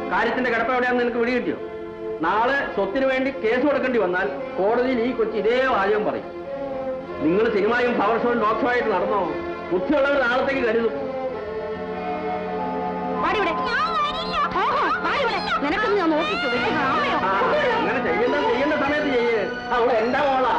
കാര്യത്തിന്റെ കിടപ്പ് എവിടെയാണെന്ന് നിനക്ക് വിളി കിട്ടിയോ നാളെ സ്വത്തിന് വേണ്ടി കേസ് കൊടുക്കേണ്ടി വന്നാൽ കോടതിയിൽ ഈ കൊച്ചി ഇതേ വാചകം പറയും നിങ്ങൾ സിനിമയും ഫ്ലവർ ഷോയും ഡോഗ് ഷോ ആയിട്ട് നടന്നോ ബുദ്ധിയുള്ളവർ നാളത്തേക്ക് കരുതും നിനക്കൊന്ന് ഞാൻ നോക്കിക്കോ വലിയ ഡ്രാമയോ? ആ, അങ്ങനെ ചെയ്യേണ്ട ചെയ്യേണ്ട സമയത്ത് ചെയ്യേ അവൾ എന്റെ മോളാ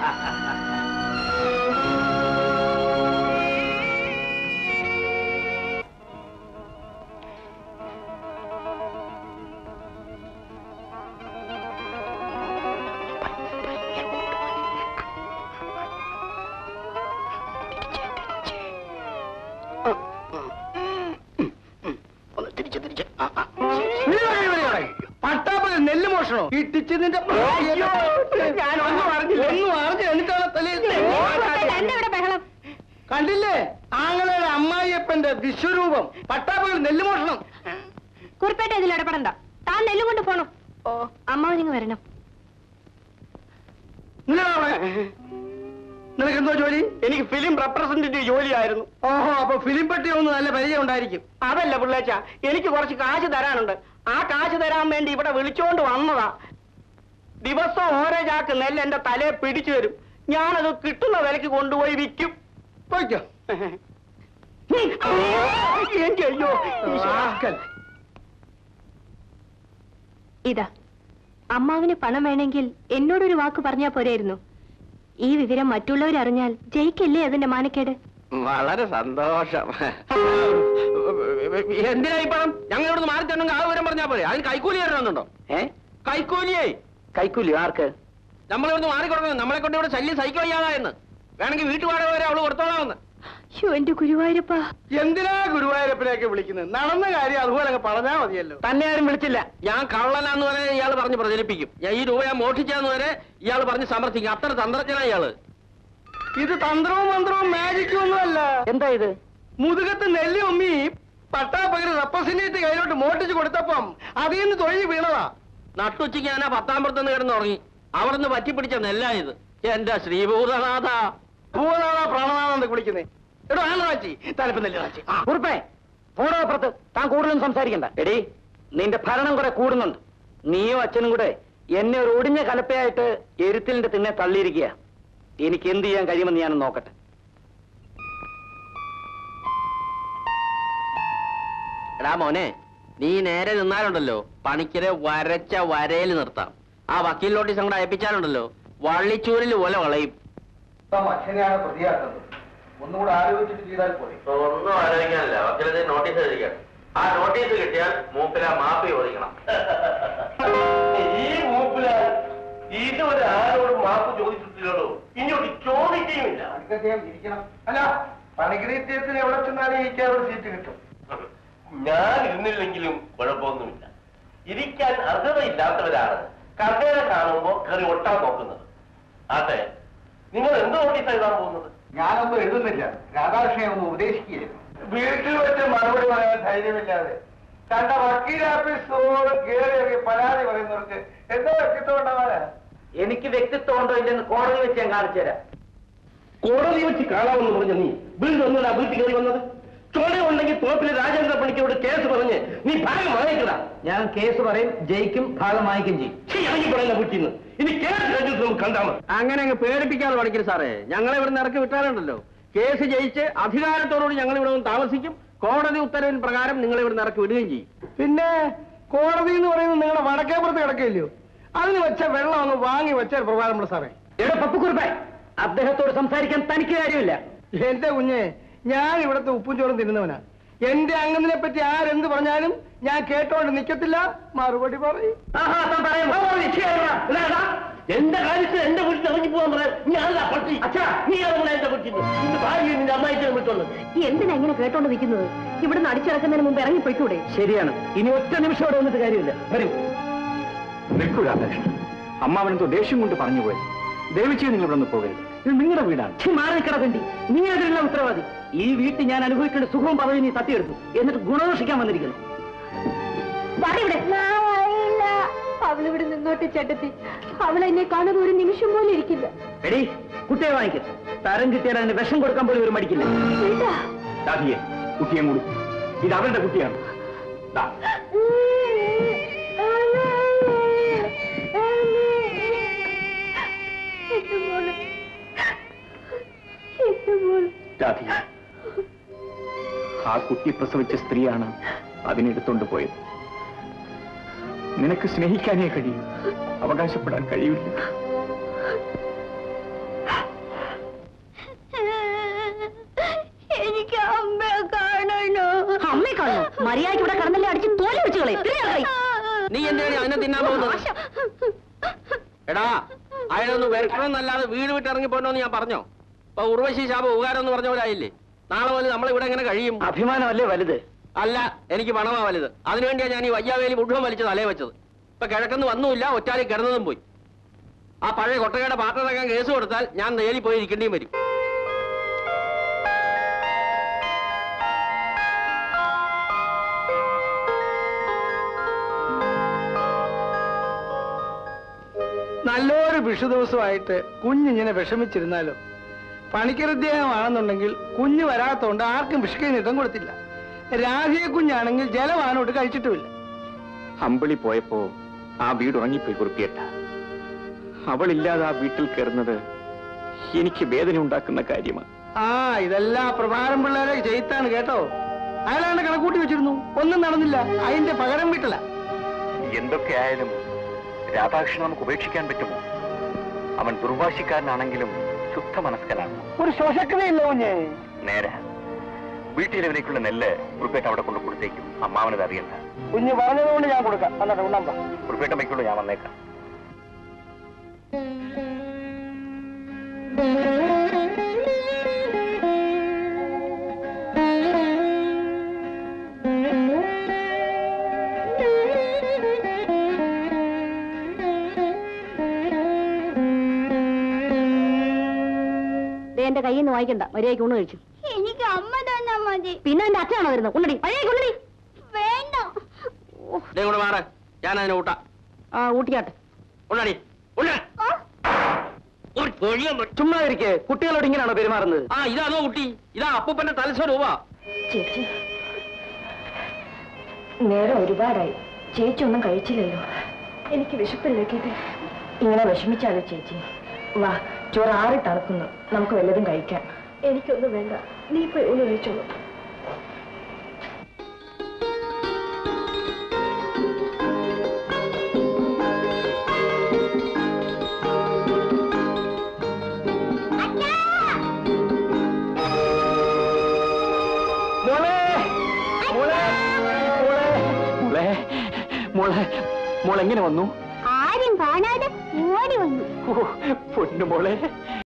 പട്ടാപ്പക നെല്ല് മോഷണോ ഇട്ടിച്ച് നിന്റെ ഞാൻ ഒന്നും അറിഞ്ഞില്ല ഒന്നും അറിഞ്ഞില്ല എന്നിട്ടാണ് തലയിൽ എന്നെ ഇവിടെ ബഹളം കണ്ടില്ലേ ആങ്ങളുടെ അമ്മായിയപ്പന്റെ വിശ്വരൂപം പട്ടാപ്പകൽ നെല്ല് മോഷണം കുറിപ്പേട്ട ഇതിൽ ഇടപെടണ്ട താൻ നെല്ലും കൊണ്ട് പോണം ഓ അമ്മാവനിങ് വരണം നിനക്ക് എന്തോ ജോലി എനിക്ക് ഫിലിം റെപ്രസെന്റേറ്റീവ് ജോലിയായിരുന്നു ഓഹോ അപ്പൊ ഫിലിം പറ്റി ഒന്ന് നല്ല പരിചയം ഉണ്ടായിരിക്കും അതല്ല പിള്ളേച്ച എനിക്ക് കുറച്ച് കാശ് തരാനുണ്ട് ആ കാശ് തരാൻ വേണ്ടി ഇവിടെ വിളിച്ചോണ്ട് വന്നതാ ദിവസം ഓരോ ചാക്ക് നെല്ല് എന്റെ തലയെ പിടിച്ചു തരും ഞാനത് കിട്ടുന്ന വിലക്ക് കൊണ്ടുപോയി വിൽക്കും പോയിക്കോ എന്റെ അയ്യോ ഈശ്വരാ. ഇതാ അമ്മാവിന് പണം വേണമെങ്കിൽ എന്നോടൊരു വാക്ക് പറഞ്ഞാ പോരായിരുന്നു ഈ വിവരം മറ്റുള്ളവരറിഞ്ഞാൽ ജയിക്കല്ലേ അതിന്റെ മാനക്കേട് വളരെ സന്തോഷം എന്തിനാ ഈ പണം ഞങ്ങൾ ഇവിടുന്ന് മാറി തരണമെങ്കിൽ ആ വിവരം പറഞ്ഞാൽ പോരെ അതിന് കൈക്കൂലി തരണമെന്നുണ്ടോ ഏ കൈക്കൂലിയേ കൈക്കൂലി ആർക്ക് നമ്മളിവിടുന്ന് മാറിക്കൊടുക്കണം നമ്മളെ കൊണ്ട് ഇവിടെ ശല്യം സഹിക്കാൻ വയ്യാതായെന്ന് വേണമെങ്കിൽ വീട്ടുപാട വരെ അവള് കൊടുത്തോളാമെന്ന് ഷോ എന്റെ ഗുരുവായൂരപ്പാ എന്തിനാ ഗുരുവായൂരപ്പനെയൊക്കെ വിളിക്കുന്നത് നടന്ന കാര്യം അതുപോലെ അങ്ങ് പറഞ്ഞാ മതിയല്ലോ തന്നെ ആരും വിളിച്ചില്ല ഞാൻ കള്ളനാന്ന് വരെ ഇയാൾ പറഞ്ഞ് പ്രചരിപ്പിക്കും ഞാൻ ഈ രൂപ ഞാൻ മോഷ്ടിച്ചാന്ന് വരെ ഇയാൾ പറഞ്ഞ് സമർത്ഥിക്കും അത്ര തന്ത്രജ്ഞനാ ഇയാള് ഇത് തന്ത്രവും മന്ത്രവും മാജിക്കും ഒന്നുമല്ല എന്താ ഇത് മുതുകത്ത് നെല്ലി ഉമ്മി പട്ടാപ്പകര് റെപ്രസെന്റേറ്റീവ് കയ്യിലോട്ട് മോട്ടിച്ച് കൊടുത്തപ്പം അതിൽ നിന്ന് തൊഴിൽ വീണതാ നട്ടുച്ചയ്ക്ക് ഞാൻ ആ പത്താം പുറത്തുനിന്ന് കിടന്ന് ഉറങ്ങി അവിടുന്ന് പറ്റിപ്പിടിച്ച നെല്ലായത് എന്റെ ശ്രീഭൂതനാഥ ഭൂതനാഥ പ്രാണനാഥ വിളിക്കുന്നേ എടോ ആള് വാച്ചി തലപ്പ് നെല്ല് വാച്ചി കുറുപ്പേ പോടോ അപ്പുറത്ത് താൻ കൂടുതലൊന്നും സംസാരിക്കണ്ട എടി നിന്റെ ഭരണം കുറെ കൂടുന്നുണ്ട് നീയും അച്ഛനും കൂടെ എന്നെ ഒരു ഒടിഞ്ഞ കലപ്പയായിട്ട് എരുത്തിലിന്റെ തിന്നെ തള്ളിയിരിക്കുക എനിക്ക് എന്ത് ചെയ്യാൻ കഴിയുമെന്ന് ഞാൻ നോക്കട്ടെ എടാ മോനെ നീ നേരെ നിന്നാലുണ്ടല്ലോ പണിക്കരെ വരച്ച വരയിൽ നിർത്താം ആ വക്കീൽ നോട്ടീസ് അങ്ങോട്ട് അയപ്പിച്ചാലുണ്ടല്ലോ വള്ളിച്ചൂരിൽ പോലെ വളയും അച്ഛനെയാണ് പ്രതിയാക്കുന്നത് ഒന്നുകൂടെ ആലോചിച്ചിട്ട് ചെയ്താൽ പോരെ ഒന്നും ആലോചിക്കാനില്ല വക്കീലത്തെ നോട്ടീസ് എഴുതിക്കാം ആ നോട്ടീസ് കിട്ടിയാൽ മൂപ്പില മാപ്പി ചോദിക്കണം ഈ മൂപ്പില് ഇതുവരെ ആരോടും മാപ്പ് ചോദിച്ചിട്ടില്ലല്ലോ ഇങ്ങോട്ട് ചോദിക്കുകയുമില്ല അദ്ദേഹം ഇരിക്കണം അല്ല പണിഗ്രഹത്തിന് എവിടെ ചെന്നാലും എനിക്ക് അവിടെ സീറ്റ് കിട്ടും ഞാൻ ഇരുന്നില്ലെങ്കിലും കുഴപ്പമൊന്നുമില്ല ഇരിക്കാൻ അർഹതയില്ലാത്തവരാണ് കസേര കാണുമ്പോ കയറി ഒട്ടാൻ നോക്കുന്നത് അതെ നിങ്ങൾ എന്ത് നോട്ടീസ് എഴുതാൻ പോകുന്നത് ഞാനൊന്നും എഴുതുന്നില്ല രാധാകൃഷ്ണനെ ഒന്ന് ഉപദേശിക്കുകയായിരുന്നു വീട്ടിൽ വെച്ച് മറുപടി പറയാൻ ധൈര്യമില്ലാതെ തന്റെ വക്കീൽ ഓഫീസോട് കയറി ഇറങ്ങി പരാതി പറയുന്നവർക്ക് എന്താ വ്യക്തിത്വം ഉണ്ടാവാനാ എനിക്ക് വ്യക്തിത്വം ഉണ്ടോ ഇല്ലെന്ന് കോടതി വെച്ച് ഞാൻ കാണിച്ചു തരാം കോടതി വെച്ച് കാണാമെന്ന് പറഞ്ഞ നീ വീണ്ടും ഒന്നുകൂടെ വീട്ടിൽ കയറി വന്നത് ചോദ്യമുണ്ടെങ്കിൽ തോപ്പിലെ രാജേന്ദ്ര പണിക്കോട് കേസ് പറഞ്ഞ് നീ ഭാഗം വാങ്ങിക്കടാ ഞാൻ കേസ് പറയും ജയിക്കും ഭാഗം വാങ്ങിക്കും ചെയ്യും ഇറങ്ങി പറയുന്ന വീട്ടിൽ നിന്ന് ഇനി കേസ് കഴിഞ്ഞിട്ട് നമുക്ക് കണ്ടാൽ മതി അങ്ങനെ അങ്ങ് പേടിപ്പിക്കാതെ പഠിക്കരുത് സാറേ ഞങ്ങളെ ഇവിടെ നിന്ന് ഇറക്കി വിട്ടാലുണ്ടല്ലോ കേസ് ജയിച്ച് അധികാരത്തോടുകൂടി ഞങ്ങൾ ഇവിടെ വന്ന് താമസിക്കും കോടതി ഉത്തരവിൻ പ്രകാരം നിങ്ങൾ ഇവിടെ നിന്ന് ഇറക്കി വിടുകയും ചെയ്യും പിന്നെ കോടതി എന്ന് പറയുന്നത് നിങ്ങളുടെ വടക്കേപ്പുറത്ത് കിടക്കില്ലയോ അതിന് വെച്ച വെള്ളം ഒന്ന് വാങ്ങി വെച്ച പ്രധാനമുള്ള സാറേ എടോ പപ്പുക്കുറുപ്പേ അദ്ദേഹത്തോട് സംസാരിക്കാൻ തനിക്ക് കാര്യമില്ല എന്റെ കുഞ്ഞെ ഞാൻ ഇവിടുത്തെ ഉപ്പും ചോറും തിന്നുന്നവനാ എന്റെ അംഗത്തിനെ പറ്റി ആരെന്ത് പറഞ്ഞാലും ഞാൻ കേട്ടോണ്ട് നിക്കത്തില്ല മറുപടി പറയും ആഹാ താൻ പറയുമോ എന്റെ കാര്യത്തിൽ എന്റെ വീട്ടിൽ ഇറങ്ങി പോകാൻ പറയാൻ ഞാനല്ല പട്ടി അച്ഛാ നീ ഇറങ്ങണ എന്റെ വീട്ടിൽ നിന്റെ ഭാര്യ നിന്റെ അമ്മായിക്ക് വിട്ടുള്ളത് എന്തിനാ ഇങ്ങനെ കേട്ടോണ്ട് നിൽക്കുന്നത് ഇവിടുന്ന് അടിച്ചിറക്കുന്നതിന് മുമ്പ് ഇറങ്ങി പോയിക്കൂടെ ശരിയാണ് ഇനി ഒറ്റ നിമിഷം അവിടെ വന്നിട്ട് കാര്യമില്ല വരൂ നിൽക്കൂ രാധാകൃഷ്ണൻ അമ്മാവനെന്തോ ദേഷ്യം കൊണ്ട് പറഞ്ഞു പോയി ദയവിച്ച് നിങ്ങൾ ഇവിടെ നിന്ന് പോകരുത് ഇത് നിങ്ങളുടെ വീടാണ് ഛി, മാറി കിടക്കണ്ടി നീ അതിനുള്ള ഉത്തരവാദി ഈ വീട്ടിൽ ഞാൻ അനുഭവിക്കേണ്ട സുഖവും പദവി നീ തട്ടിയെടുത്തു എന്നിട്ട് ഗുണദോഷിക്കാൻ വന്നിരിക്കുന്നു അവളിവിടെ നിന്നോട്ട് ചേട്ടത്തി അവൾ എന്നെ കാണാൻ ഒരു നിമിഷം പോലും ഇരിക്കില്ല എടി കുട്ടിയെ വാങ്ങിക്കും തരം കിട്ടിയാൽ അതിന് വിഷം കൊടുക്കാൻ പോലും ഒരു മടിക്കില്ല ദാഹിയെ കുട്ടിയെ കൂടി ഇത് അവരുടെ കുട്ടിയാണ് ദാ. കുട്ടി പ്രസവിച്ച സ്ത്രീയാണ് അതിനെടുത്തോണ്ട് പോയത് നിനക്ക് സ്നേഹിക്കാനേ കഴിയൂ അവകാശപ്പെടാൻ കഴിയില്ല എനിക്ക് അമ്മയെ കാണണോ അമ്മയെ കാണുന്നു മര്യാദയ്ക്ക് ഇവിടെ കടന്നല്ലേ അടിച്ച് തോലി വെച്ച് കളയും നീ എന്തിനാണ് അതിനെ തിന്നാൻ പോകുന്നത് എടാ അയാളൊന്ന് വരക്കണമെന്നല്ലാതെ വീട് വിട്ട് ഇറങ്ങി പോകണമെന്ന് ഞാൻ പറഞ്ഞോ ഇപ്പൊ ഉർവശി ശാപം ഉപകാരം എന്ന് പറഞ്ഞ പോലെ ആയില്ലേ നാളെ മുതൽ നമ്മളിവിടെ എങ്ങനെ കഴിയും അഭിമാനമല്ലേ വലുത് അല്ല എനിക്ക് പണമാ വലുത് അതിനുവേണ്ടിയാ ഞാൻ ഈ വയ്യാവേലി മുഴുവൻ വലിച്ച് തലേ വെച്ചത് ഇപ്പൊ കിഴക്കെന്ന് വന്നുമില്ല ഒറ്റാലി കിടന്നതും പോയി ആ പഴയ കൊട്ടകയുടെ പാത്രടക്കാൻ കേസ് കൊടുത്താൽ ഞാൻ നേരിൽ പോയി ഇരിക്കേണ്ടിയും വരും നല്ലൊരു വിഷു ദിവസമായിട്ട് കുഞ്ഞിങ്ങനെ വിഷമിച്ചിരുന്നാലോ പണിക്കരദ്ദേഹമാണെന്നുണ്ടെങ്കിൽ കുഞ്ഞ് വരാത്തോണ്ട് ആർക്കും വിഷുക്കൈ നീട്ടം കൊടുത്തില്ല രാധിയെ കുഞ്ഞാണെങ്കിൽ ജലവാനോട്ട് കഴിച്ചിട്ടുമില്ല അമ്പിളി പോയപ്പോ ആ വീട് ഉറങ്ങിപ്പോയി കുറിപ്പിയട്ട അവളില്ലാതെ ആ വീട്ടിൽ കയറുന്നത് എനിക്ക് വേദന ഉണ്ടാക്കുന്ന കാര്യമാണ് ആ ഇതെല്ലാം പ്രഭാരം പിള്ളേരെ ചെയ്ത്താണ് കേട്ടോ അയാളാണ്ട് കണക്കൂട്ടി വെച്ചിരുന്നു ഒന്നും നടന്നില്ല അതിന്റെ പകരം വീട്ടില എന്തൊക്കെ ആയാലും രാധാകൃഷ്ണൻ നമുക്ക് ഉപേക്ഷിക്കാൻ പറ്റുമോ അവൻ ദുർവാശിക്കാരനാണെങ്കിലും ശുദ്ധ മനസ്കനാണ് ഒരു ശോഷക്കതയില്ല കുഞ്ഞേ നേരെ വീട്ടിലവരേക്കുള്ള നെല്ല് കുറിപ്പേട്ട അവിടെ കൊണ്ട് കൊടുത്തേക്കും അമ്മാവനത് അറിയണ്ട കുഞ്ഞ് പറഞ്ഞതുകൊണ്ട് ഞാൻ കൊടുക്കാം എന്നിട്ട് ഉണ്ണാം കുറിപ്പേട്ടമ്മയ്ക്കുള്ള ഞാൻ വന്നേക്കാം ദേ എന്റെ കയ്യിൽ നിന്ന് വായിക്കണ്ട മര്യാദയ്ക്ക് ഊണ് കഴിച്ചു എനിക്ക് അമ്മ തന്നാ മതി പിന്നെ എന്റെ അച്ഛനാണോ വരുന്നത് ഉണ്ണടി മര്യാദയ്ക്ക് ഉണ്ണടി വേണ്ട ദേ കൂടെ മാറ ഞാൻ അതിനെ കൂട്ടാ ആ ഊട്ടിക്കാട്ടെ ഉള്ളടി ഉള്ള ഒരു പൊഴിയാൻ ചുമ്മാ ഇരിക്കെ കുട്ടികളോട് ഇങ്ങനെയാണോ പെരുമാറുന്നത് ആ ഇതാണോ കുട്ടി ഇതാ അപ്പൂപ്പന്റെ തലസ്വരൂപാ ചേച്ചി നേരം ഒരുപാടായി ചേച്ചി ഒന്നും കഴിച്ചില്ലല്ലോ എനിക്ക് വിശപ്പില്ലേ കേട്ടെ ഇങ്ങനെ വിഷമിച്ചാലോ ചേച്ചി വാ ചോറ് ആറി തണുക്കുന്നു നമുക്ക് വല്ലതും കഴിക്കാം എനിക്കൊന്നും വേണ്ട നീ ഇപ്പൊ ഒന്ന് കഴിച്ചോളൂ മോളെ മോളെ മോളെ മോളെ മോളെ മോളെങ്ങനെ വന്നു ആരും കാണാതെ ഓടി വന്നു ഓ, പൊന്നു മോളെ